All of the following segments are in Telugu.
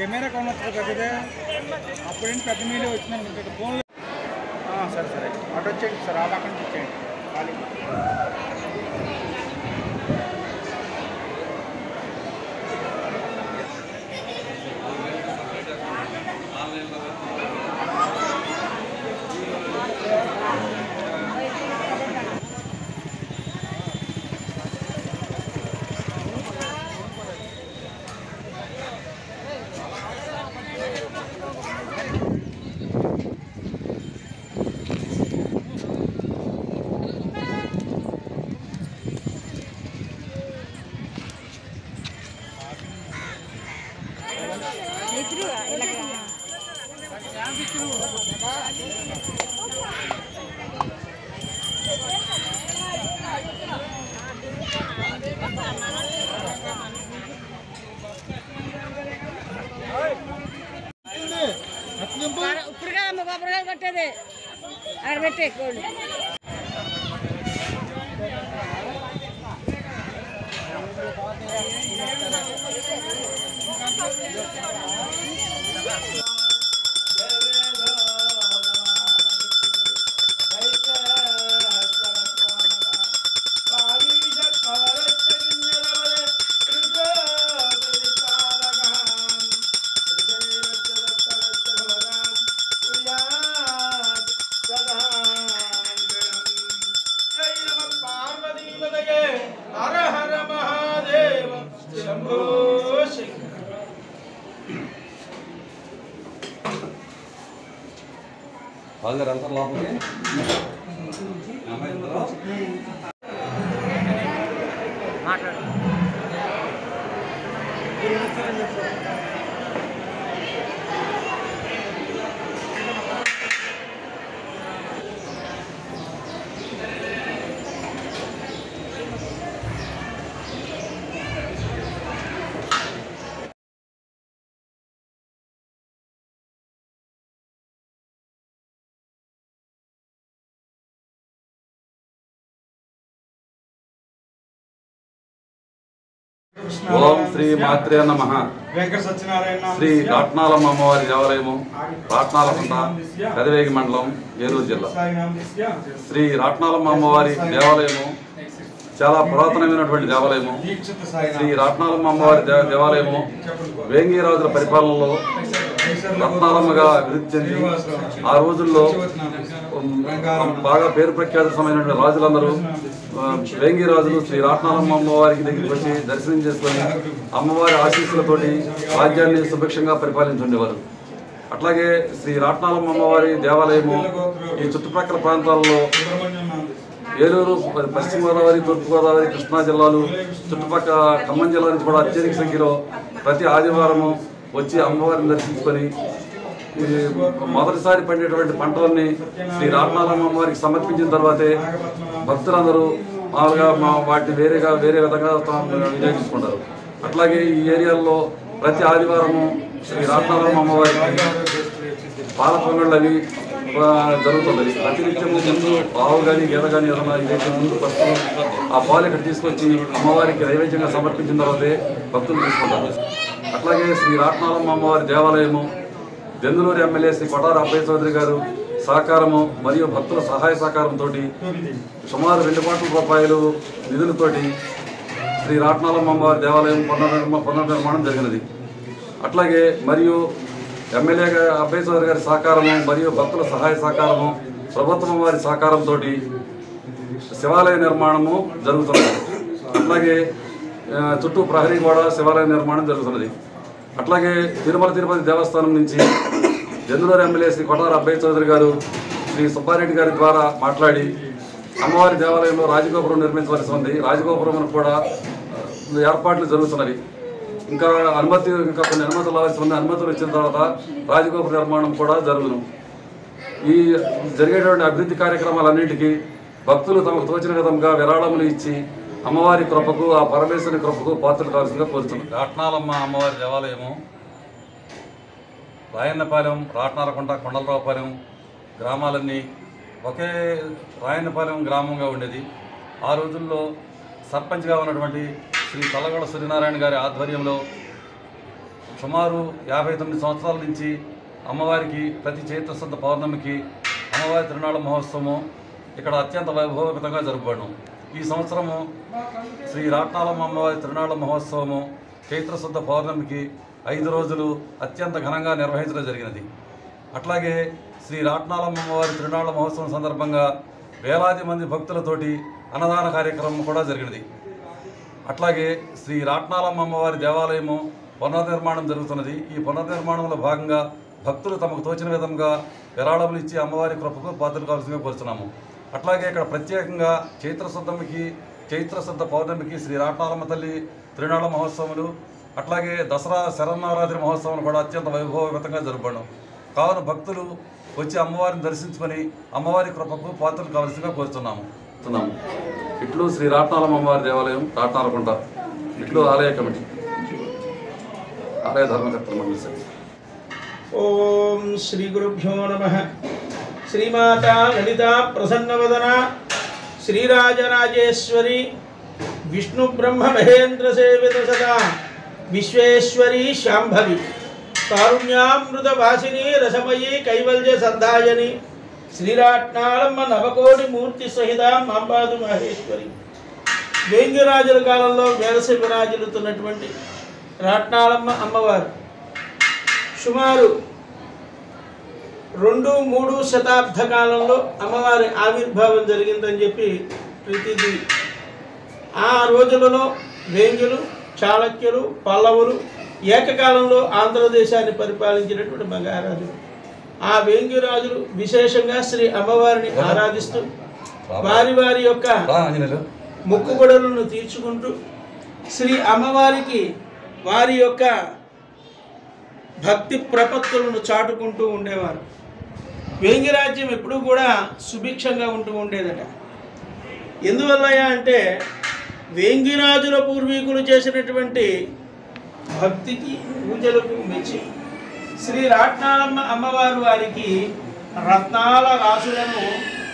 కెమెరా కొనొచ్చు పెద్దదే అప్పుడేంటి పెద్ద మీడియా వచ్చినాను ఇక్కడ ఫోన్లో సరే సరే అటు వచ్చేయండి సార్ ఆ పక్క నుంచి వచ్చేయండి ఖాళీ ఇప్పుడు కదమ్మా కొబ్బరికాయలు కొట్టేది అక్కడ పెట్టే కోళ్ళు హర హర మహాదేవ శంభో శంకర వాళ్ళు ఎంత లోపలికి ఓం శ్రీ మాత్రే నమ వెంకట సత్యనారాయణ శ్రీ రాట్నాలమ్మ అమ్మవారి దేవాలయము రాట్నాలకుంట పెదవేగి మండలం ఏలూరు జిల్లా శ్రీ రాట్నాలమ్మ అమ్మవారి దేవాలయము చాలా పురాతనమైనటువంటి దేవాలయము దీక్షిత శ్రీ రాట్నాలమ్మ అమ్మవారి దే- దేవాలయము వేంగిరాజుల పరిపాలనలో రత్నాలమ్మగా అభివృద్ధి చెంది ఆ రోజుల్లో ఉమ్, బాగా పేరు ప్రఖ్యాతమైనటువంటి రాజులందరూ ఆ, వేంగి రాజులు శ్రీ రాట్నాలమ్మ అమ్మవారికి దగ్గరికి వచ్చి దర్శనం చేసుకొని అమ్మవారి ఆశీస్సులతోటి రాజ్యాన్ని సుభిక్షంగా పరిపాలించుండేవారు అట్లాగే శ్రీ రాట్నాలమ్మ అమ్మవారి దేవాలయము ఈ చుట్టుప్రక్కల ప్రాంతాల్లో ఏలూరు పశ్చిమ గోదావరి తూర్పు గోదావరి కృష్ణా జిల్లాలు చుట్టుపక్కల ఖమ్మం జిల్లా నుంచి కూడా అత్యధిక సంఖ్యలో ప్రతి ఆదివారము వచ్చి అమ్మవారిని దర్శించుకొని ఈ మొదటిసారి పండేటువంటి పంటలన్నీ శ్రీ రామనాథమ్మ అమ్మవారికి సమర్పించిన తర్వాతే భక్తులందరూ మామూలుగా మా వాటిని వేరేగా వేరే విధంగా తాము వినియోగించుకుంటారు అట్లాగే ఈ ఏరియాల్లో ప్రతి ఆదివారము శ్రీ రామనాథమ్మ అమ్మవారికి పాల పొంగళ్ళు అవి ఆ, జరుగుతుంది ప్రతినిత్యం ముందు ఆవు కానీ గేదె కానీ ఏదైనా ఇదైతే ముందు ఫస్ట్ ఆ పాలు ఇక్కడ తీసుకొచ్చి అమ్మవారికి నైవేద్యంగా సమర్పించిన తర్వాతే భక్తులు తీసుకుంటారు అట్లాగే శ్రీ రాట్నాలమ్మ అమ్మవారి దేవాలయము దెందులూరు ఎమ్మెల్యే శ్రీ కొటార అబ్బయ్య చౌదరి గారు సహకారము మరియు భక్తుల సహాయ సహకారంతో సుమారు రెండు కోట్ల రూపాయలు నిధులతోటి శ్రీ రాట్నాలమ్మ అమ్మవారి దేవాలయం పునర్నిర్మా పునర్నిర్మాణం జరిగినది అట్లాగే మరియు ఎమ్మెల్యే గా- అబ్బయ్య చౌదరి గారి సహకారము మరియు భక్తుల సహాయ సహకారము ప్రభుత్వం వారి సహకారంతో శివాలయ నిర్మాణము జరుగుతున్నది అట్లాగే ఆ, చుట్టూ ప్రహరీ కూడా శివాలయ నిర్మాణం జరుగుతున్నది అట్లాగే తిరుమల తిరుపతి దేవస్థానం నుంచి జందులూరు ఎమ్మెల్యే శ్రీ కొటార అబ్బయ్య చౌదరి గారు శ్రీ సుబ్బారెడ్డి గారి ద్వారా మాట్లాడి అమ్మవారి దేవాలయంలో రాజగోపురం నిర్మించవలసి ఉంది రాజగోపురం కూడా ఆ, ఏర్పాట్లు జరుగుతున్నవి ఇంకా అనుమతి ఇంకా కొన్ని అనుమతులు రావాల్సి ఉంది అనుమతులు వచ్చిన తర్వాత రాజగోపుర నిర్మాణం కూడా జరుగును ఈ జరిగేటువంటి అభివృద్ధి కార్యక్రమాలన్నింటికీ భక్తులు తమకు తోచిన విధంగా విరాళములు ఇచ్చి అమ్మవారి కృపకు ఆ పరమేశ్వరి కృపకు పాత్రలు కావాల్సిందిగా కోరుతున్నాం రాట్నాలమ్మ అమ్మవారి దేవాలయము రాయన్నపాలెం రాట్నాలకుంట కొండలరావుపాలెం గ్రామాలన్నీ ఒకే రాయన్నపాలెం గ్రామంగా ఉండేది ఆ రోజుల్లో సర్పంచ్గా ఉన్నటువంటి శ్రీ తలగొండ సూర్యనారాయణ గారి ఆధ్వర్యంలో సుమారు యాభై తొమ్మిది సంవత్సరాల నుంచి అమ్మవారికి ప్రతి చైత్రశుద్ధ పౌర్ణమికి అమ్మవారి తిరునాళ్ళ మహోత్సవము ఇక్కడ అత్యంత వైభవపేతంగా జరుపుబడను ఈ సంవత్సరము శ్రీ రాట్నాలమ్మ అమ్మవారి తిరునాళ్ళ మహోత్సవము చైత్రశుద్ధ పౌర్ణమికి ఐదు రోజులు అత్యంత ఘనంగా నిర్వహించడం జరిగినది అట్లాగే శ్రీ రాట్నాలమ్మ అమ్మవారి తిరునాళ్ళ మహోత్సవం సందర్భంగా వేలాది మంది భక్తులతోటి అన్నదాన కార్యక్రమం కూడా జరిగినది అట్లాగే శ్రీ రాట్నాలమ్మ అమ్మవారి దేవాలయము పునర్నిర్మాణం జరుగుతున్నది ఈ పునర్నిర్మాణంలో భాగంగా భక్తులు తమకు తోచిన విధంగా విరాళములు ఇచ్చి అమ్మవారి కృపకు పాత్రలు కావాల్సిందిగా కోరుతున్నాము అట్లాగే ఇక్కడ ప్రత్యేకంగా చైత్రశుద్ధమికి చైత్రశుద్ధ పౌర్ణమికి శ్రీ రాట్నాలమ్మ తల్లి తిరునాళ్ళ మహోత్సవములు అట్లాగే దసరా శరన్నవరాత్రి మహోత్సవం కూడా అత్యంత వైభవపేతంగా జరుపబడను కావున భక్తులు వచ్చి అమ్మవారిని దర్శించుకొని అమ్మవారి కృపకు పాత్రలు కావాల్సిందిగా కోరుతున్నాము కోరుతున్నాము. ఇట్లు శ్రీ రాట్నాలమ్మ అమ్మవారి దేవాలయం రాట్నాలకుంట ఇట్లు ఆలయ కమిటీ ఆలయ ధర్మకర్తల మండలి సభ్యులు. ఓం శ్రీ గురుభ్యో నమ శ్రీమాత లలిత ప్రసన్నవదన శ్రీరాజరాజేశ్వరి విష్ణు బ్రహ్మ మహేంద్ర సేవిత సదా విశ్వేశ్వరి శాంభవి కారుణ్యామృత వాసిని రసమయీ కైవల్య సంధాయని శ్రీరాట్నాళమ్మ నవకోటి మూర్తి సహిత మాంబాదు మహేశ్వరి వేంగిరాజుల కాలంలో వేలసి విరాజులుతున్నటువంటి రాట్నాళమ్మ అమ్మవారు సుమారు రెండు మూడు శతాబ్ద కాలంలో అమ్మవారి ఆవిర్భావం జరిగిందని చెప్పి ప్రతిదీ ఆ రోజులలో వేంగులు చాళక్యులు పల్లవులు ఏకకాలంలో ఆంధ్రదేశాన్ని పరిపాలించినటువంటి మహారాజులు ఆ వేంగిరాజులు విశేషంగా శ్రీ అమ్మవారిని ఆరాధిస్తూ వారి వారి యొక్క రా ఆంజనేయులు మొక్కుబడులను తీర్చుకుంటూ శ్రీ అమ్మవారికి వారి యొక్క భక్తి ప్రపత్తులను చాటుకుంటూ ఉండేవారు వేంగిరాజ్యం ఎప్పుడూ కూడా సుభిక్షంగా ఉంటూ ఉండేదట ఎందువల్లయా అంటే వేంగిరాజుల పూర్వీకులు చేసినటువంటి భక్తికి పూజలకు మెచ్చి శ్రీ రాట్నాలమ్మ అమ్మవారు వారికి రత్నాల రాసులను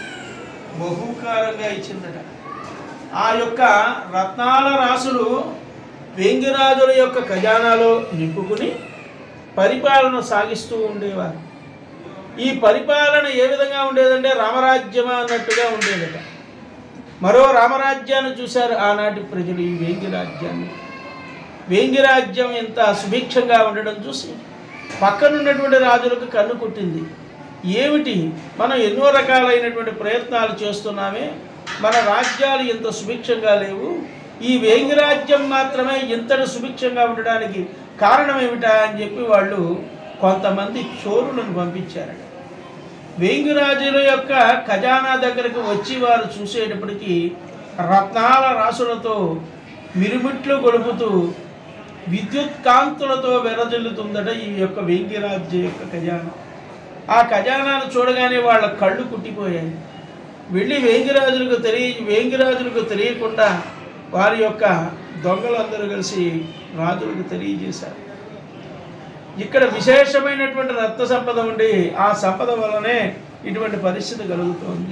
బహుకారంగా ఇచ్చిందట ఆ యొక్క రత్నాల రాసులు వేంగిరాజుల యొక్క ఖజానాలో నింపుకుని పరిపాలన సాగిస్తూ ఉండేవారు ఈ పరిపాలన ఏ విధంగా ఉండేదంటే రామరాజ్యమా అన్నట్టుగా ఉండేదట మరో రామరాజ్యాన్ని చూశారు ఆనాటి ప్రజలు ఈ వేంగి రాజ్యాన్ని వేంగి రాజ్యం ఇంత సుభిక్షంగా ఉండడం చూసి పక్కనున్నటువంటి రాజులకు కన్ను కుట్టింది ఏమిటి మనం ఎన్నో రకాలైనటువంటి ప్రయత్నాలు చేస్తున్నామే మన రాజ్యాలు ఇంత సుభిక్షంగా లేవు ఈ వేంగి రాజ్యం మాత్రమే ఇంతటి సుభిక్షంగా ఉండడానికి కారణం ఏమిటా అని చెప్పి వాళ్ళు కొంతమంది చోరులను పంపించారట వేంగిరాజుల యొక్క ఖజానా దగ్గరకు వచ్చి వారు చూసేటప్పటికి రత్నాల రాసులతో మిరుమిట్లు గొలుపుతూ విద్యుత్ కాంతులతో వెరజల్లుతుందట ఈ యొక్క వేంగిరాజ్య యొక్క ఖజానా ఆ ఖజానాను చూడగానే వాళ్ళ కళ్ళు కుట్టిపోయాయి వెళ్ళి వేంగిరాజులకు తెలియ వేంగిరాజులకు తెలియకుండా వారి యొక్క దొంగలందరూ కలిసి రాజులకు తెలియజేశారు ఇక్కడ విశేషమైనటువంటి రత్న సంపద ఉండి ఆ సంపద వల్లనే ఇటువంటి పరిస్థితి కలుగుతోంది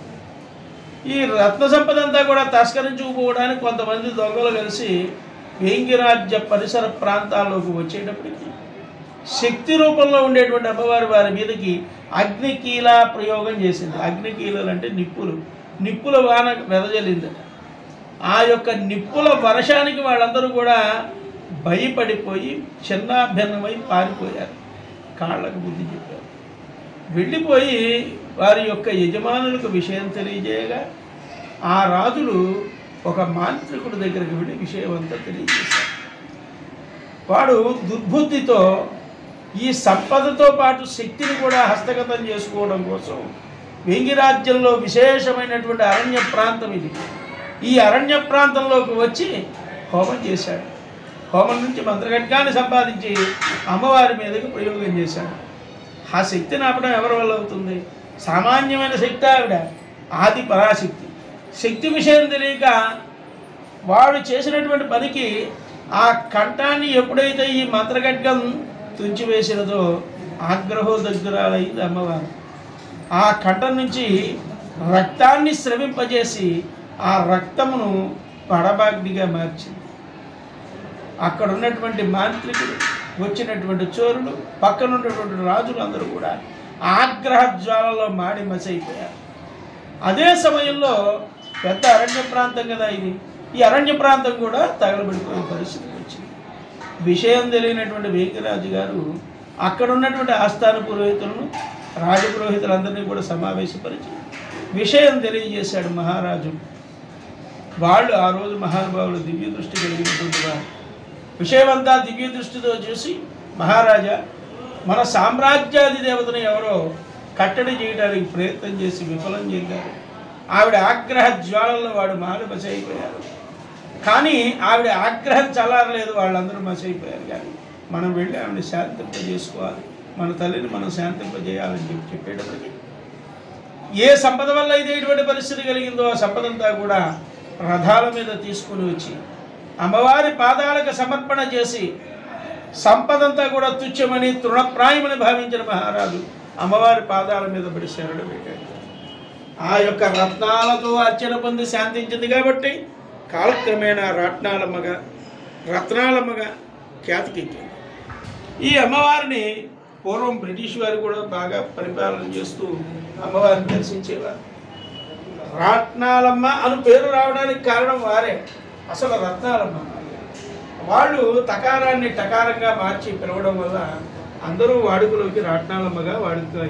ఈ రత్న సంపద అంతా కూడా తస్కరించుకుపోవడానికి కొంతమంది దొంగలు కలిసి వేంగిరాజ్య పరిసర ప్రాంతాల్లోకి వచ్చేటప్పటికి శక్తి రూపంలో ఉండేటువంటి అమ్మవారి వారి మీదకి అగ్నికీల ప్రయోగం చేసింది అగ్నికీలలు అంటే నిప్పులు నిప్పుల వాన వెదజల్లిందట ఆ యొక్క నిప్పుల వర్షానికి వాళ్ళందరూ కూడా భయపడిపోయి చిన్నాభిన్నమై పారిపోయారు కాళ్ళకు బుద్ధి చెప్పారు వెళ్ళిపోయి వారి యొక్క యజమానులకు విషయం తెలియజేయగా ఆ రాజులు ఒక మాంత్రికుడి దగ్గరికి వెళ్ళి విషయం అంతా తెలియజేశారు వాడు దుర్బుద్ధితో ఈ సంపదతో పాటు శక్తిని కూడా హస్తగతం చేసుకోవడం కోసం వెంగి రాజ్యంలో విశేషమైనటువంటి అరణ్య ప్రాంతం ఇది ఈ అరణ్య ప్రాంతంలోకి వచ్చి హోమం చేశాడు హోమం నుంచి మంత్రగట్కాన్ని సంపాదించి అమ్మవారి మీదకి ప్రయోగం చేశాడు ఆ శక్తిని ఆపడం ఎవరి వల్ల అవుతుంది సామాన్యమైన శక్తి ఆవిడ ఆది పరాశక్తి శక్తి విషయం తెలియక వాడు చేసినటువంటి పనికి ఆ కంఠాన్ని ఎప్పుడైతే ఈ మంత్రగడ్గం తుంచివేసినదో ఆగ్రహో దగ్గరాలైంది అమ్మవారు ఆ కంఠం నుంచి రక్తాన్ని స్రవింపజేసి ఆ రక్తమును పడబాగ్నిగా మార్చింది అక్కడ ఉన్నటువంటి మాంత్రికుడు వచ్చినటువంటి చోరులు పక్కన ఉన్నటువంటి రాజులు అందరూ కూడా ఆగ్రహ జ్వాలలో మాడి మసైపోయారు అదే సమయంలో పెద్ద అరణ్య ప్రాంతం కదా ఇది ఈ అరణ్య ప్రాంతం కూడా తగలబడిపోయే పరిస్థితి వచ్చింది విషయం తెలియనటువంటి వేగిరాజు గారు అక్కడ ఉన్నటువంటి ఆస్థాన పురోహితులను రాజపురోహితులందరినీ కూడా సమావేశపరిచి విషయం తెలియజేశాడు మహారాజు వాళ్ళు ఆ రోజు మహానుభావులు దివ్య దృష్టి కలిగినటువంటి వారు విషయమంతా దివ్య దృష్టితో చూసి మహారాజా మన సామ్రాజ్యాది దేవతను ఎవరో కట్టడి చేయడానికి ప్రయత్నం చేసి విఫలం చేశారు ఆవిడ ఆగ్రహ జ్వాలల్లో వాడు మాడి మసైపోయారు కానీ ఆవిడ ఆగ్రహం చల్లారలేదు వాళ్ళందరూ మసైపోయారు కానీ మనం వెళ్ళి ఆవిడ శాంతింపజేసుకోవాలి మన తల్లిని మనం శాంతింపజేయాలని చెప్పి చెప్పేటప్పటికి ఏ సంపద వల్ల అయితే ఇటువంటి పరిస్థితి కలిగిందో ఆ సంపదంతా కూడా రథాల మీద తీసుకుని వచ్చి అమ్మవారి పాదాలకు సమర్పణ చేసి సంపదంతా కూడా తుచ్చమని తృణప్రాయమని భావించిన మహారాజు అమ్మవారి పాదాల మీద పడి శరణు పెట్టాడు ఆ యొక్క రత్నాలతో అర్చన పొంది శాంతించింది కాబట్టి కాలక్రమేణా రత్నాలమ్మగా రత్నాలమ్మగా ఖ్యాతికెక్కింది ఈ అమ్మవారిని పూర్వం బ్రిటిష్ వారు కూడా బాగా పరిపాలన చేస్తూ అమ్మవారిని దర్శించేవారు రత్నాలమ్మ అని పేరు రావడానికి కారణం వారే అసలు రత్నాలమ్మ వాళ్ళు తకారాన్ని టకారంగా మార్చి పిలవడం వల్ల అందరూ వాడుకలోకి రత్నాలమ్మగా వాడుకలో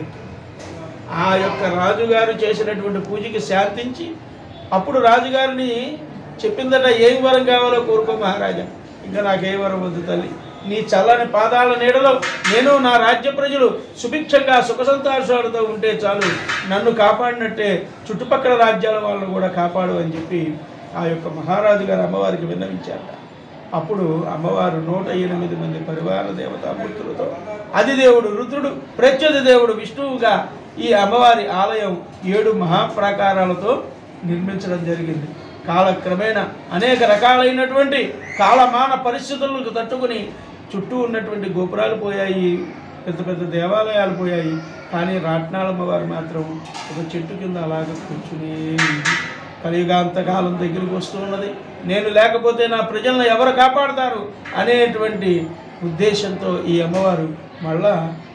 ఆ యొక్క రాజుగారు చేసినటువంటి పూజకి శాంతించి అప్పుడు రాజుగారిని చెప్పిందట ఏం వరం కావాలో కోరుకో మహారాజా ఇంకా నాకే వరం వద్దు తల్లి నీ చల్లని పాదాల నీడలో నేను నా రాజ్య ప్రజలు సుభిక్షంగా సుఖ సంతోషాలతో ఉంటే చాలు నన్ను కాపాడినట్టే చుట్టుపక్కల రాజ్యాల వాళ్ళను కూడా కాపాడు అని చెప్పి ఆ యొక్క మహారాజు గారు అమ్మవారికి విన్నవించారట అప్పుడు అమ్మవారు నూట ఎనిమిది మంది పరివార దేవతామూర్తులతో అధిదేవుడు రుద్రుడు ప్రత్యుత దేవుడు విష్ణువుగా ఈ అమ్మవారి ఆలయం ఏడు మహాప్రాకారాలతో నిర్మించడం జరిగింది కాలక్రమేణా అనేక రకాలైనటువంటి కాలమాన పరిస్థితులకు తట్టుకుని చుట్టూ ఉన్నటువంటి గోపురాలు పోయాయి పెద్ద పెద్ద దేవాలయాలు పోయాయి కానీ రాట్నాలమ్మవారు మాత్రం ఒక చెట్టు కింద అలాగ కూర్చునే ఉంది. కలియుగాంతకాలం దగ్గరికి వస్తూ ఉన్నది నేను లేకపోతే నా ప్రజలను ఎవరు కాపాడతారు అనేటువంటి ఉద్దేశంతో ఈ అమ్మవారు మళ్ళా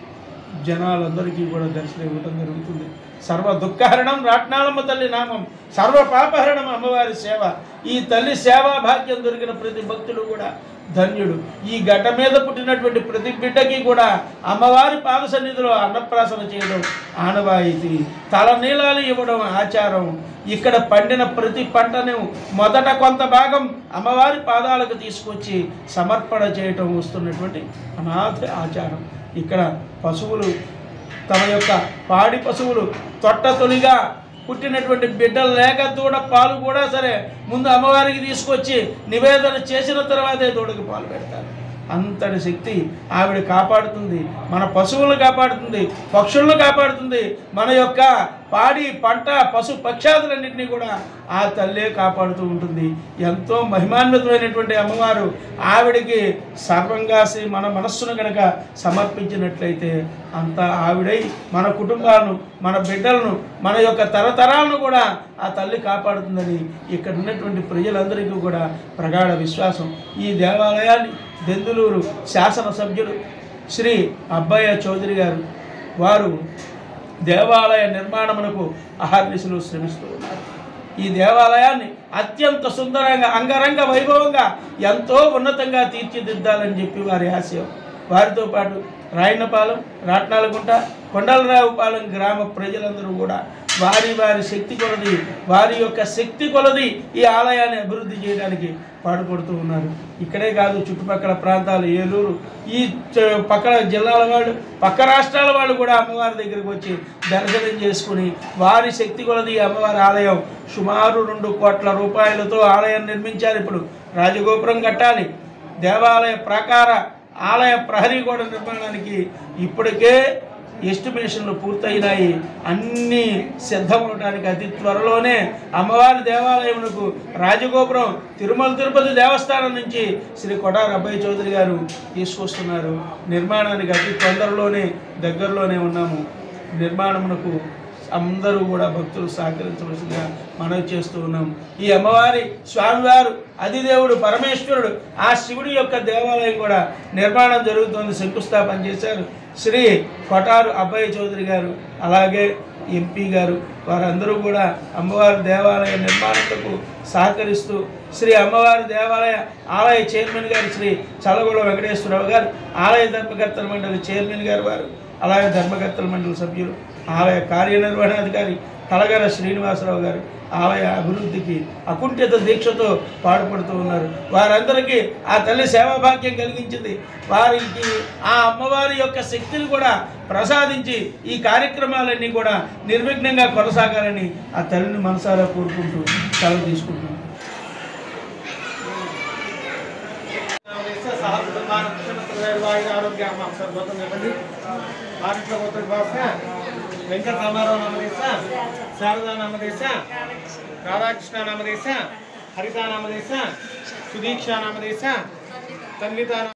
జనాలందరికీ కూడా దర్శనం ఇవ్వడం జరుగుతుంది సర్వ దుఃఖహరణం రాట్నాళమ్మ తల్లి నామం సర్వ పాపహరణం అమ్మవారి సేవ ఈ తల్లి సేవా భాగ్యం దొరికిన ప్రతి భక్తుడు కూడా ధన్యుడు ఈ గడ్డ మీద పుట్టినటువంటి ప్రతి బిడ్డకి కూడా అమ్మవారి పాద సన్నిధిలో అన్నప్రాసన చేయడం ఆనవాయితీ తలనీలాలు ఇవ్వడం ఆచారం ఇక్కడ పండిన ప్రతి పంటను మొదట కొంత భాగం అమ్మవారి పాదాలకు తీసుకొచ్చి సమర్పణ చేయటం వస్తున్నటువంటి అనాథ ఆచారం ఇక్కడ పశువులు తమ యొక్క పాడి పశువులు తొట్ట తొలిగా పుట్టినటువంటి బిడ్డలు లేక దూడ పాలు కూడా సరే ముందు అమ్మవారికి తీసుకొచ్చి నివేదన చేసిన తర్వాతే దూడకి పాలు పెడతారు అంతటి శక్తి ఆవిడ కాపాడుతుంది మన పశువులను కాపాడుతుంది పక్షులను కాపాడుతుంది మన యొక్క పాడి పంట పశు పక్షాదులన్నింటినీ కూడా ఆ తల్లే కాపాడుతూ ఉంటుంది ఎంతో మహిమాన్వితమైనటువంటి అమ్మవారు ఆవిడికి సర్వంగా శ్రీ మన మనస్సును గనక సమర్పించినట్లయితే అంత ఆవిడై మన కుటుంబాలను మన బిడ్డలను మన యొక్క తరతరాలను కూడా ఆ తల్లి కాపాడుతుందని ఇక్కడ ఉన్నటువంటి ప్రజలందరికీ కూడా ప్రగాఢ విశ్వాసం ఈ దేవాలయాన్ని దెందులూరు శాసనసభ్యులు శ్రీ అబ్బయ్య చౌదరి గారు వారు దేవాలయ నిర్మాణమునకు అహర్నిశలు శ్రమిస్తూ ఉన్నారు ఈ దేవాలయాన్ని అత్యంత సుందరంగా అంగరంగ వైభవంగా ఎంతో ఉన్నతంగా తీర్చిదిద్దాలని చెప్పి వారి ఆశయం వారితో పాటు రాయనపాలెం రాట్నాలగుంట కొండలరావుపాలెం గ్రామ ప్రజలందరూ కూడా వారి వారి శక్తి కొలది వారి యొక్క శక్తి కొలది ఈ ఆలయాన్ని అభివృద్ధి చేయడానికి పాటుపడుతూ ఉన్నారు ఇక్కడే కాదు చుట్టుపక్కల ప్రాంతాలు ఏలూరు ఈ చ- పక్కన జిల్లాల వాళ్ళు పక్క రాష్ట్రాల వాళ్ళు కూడా అమ్మవారి దగ్గరికి వచ్చి దర్శనం చేసుకుని వారి శక్తి కొలది ఈ అమ్మవారి ఆలయం సుమారు రెండు కోట్ల రూపాయలతో ఆలయం నిర్మించారు ఇప్పుడు రాజగోపురం కట్టాలి దేవాలయ ప్రాకార ఆలయ ప్రహరీ గోడ నిర్మాణానికి ఇప్పటికే ఎస్టిమేషన్లు పూర్తయినాయి అన్నీ సిద్ధమవడానికి అతి త్వరలోనే అమ్మవారి దేవాలయమునకు రాజగోపురం తిరుమల తిరుపతి దేవస్థానం నుంచి శ్రీ కొడారి అబ్బాయి చౌదరి గారు తీసుకొస్తున్నారు నిర్మాణానికి అతి తొందరలోనే దగ్గరలోనే ఉన్నాము నిర్మాణమునకు అందరూ కూడా భక్తులు సహకరించవలసిందిగా మనవి చేస్తూ ఉన్నాం ఈ అమ్మవారి స్వామివారు అధిదేవుడు పరమేశ్వరుడు ఆ శివుడి యొక్క దేవాలయం కూడా నిర్మాణం జరుగుతోంది శంకుస్థాపన చేశారు శ్రీ కొటారు అబ్బాయి చౌదరి గారు అలాగే ఎంపీ గారు వారందరూ కూడా అమ్మవారి దేవాలయ నిర్మాణకు సహకరిస్తూ శ్రీ అమ్మవారి దేవాలయ ఆలయ చైర్మన్ గారు శ్రీ చల్లగొండ వెంకటేశ్వరరావు గారు ఆలయ ధర్మకర్తల మండలి చైర్మన్ గారు వారు అలాగే ధర్మకర్తల మండలి సభ్యులు ఆలయ కార్యనిర్వహణాధికారి కలగర శ్రీనివాసరావు గారు ఆలయ అభివృద్ధికి అకుంఠిత దీక్షతో పాటుపడుతూ ఉన్నారు వారందరికీ ఆ తల్లి సేవాభాగ్యం కలిగించింది వారికి ఆ అమ్మవారి యొక్క శక్తిని కూడా ప్రసాదించి ఈ కార్యక్రమాలన్నీ కూడా నిర్విఘ్నంగా కొనసాగాలని ఆ తల్లిని మనసారా కోరుకుంటూ సెలవు తీసుకుంటున్నాను వెంకట రామారావు నామదేశ శారదా నామదేశ రాధాకృష్ణ నామదేశ హరిత నామదేశ సుదీక్ష నామదేశ తన్విత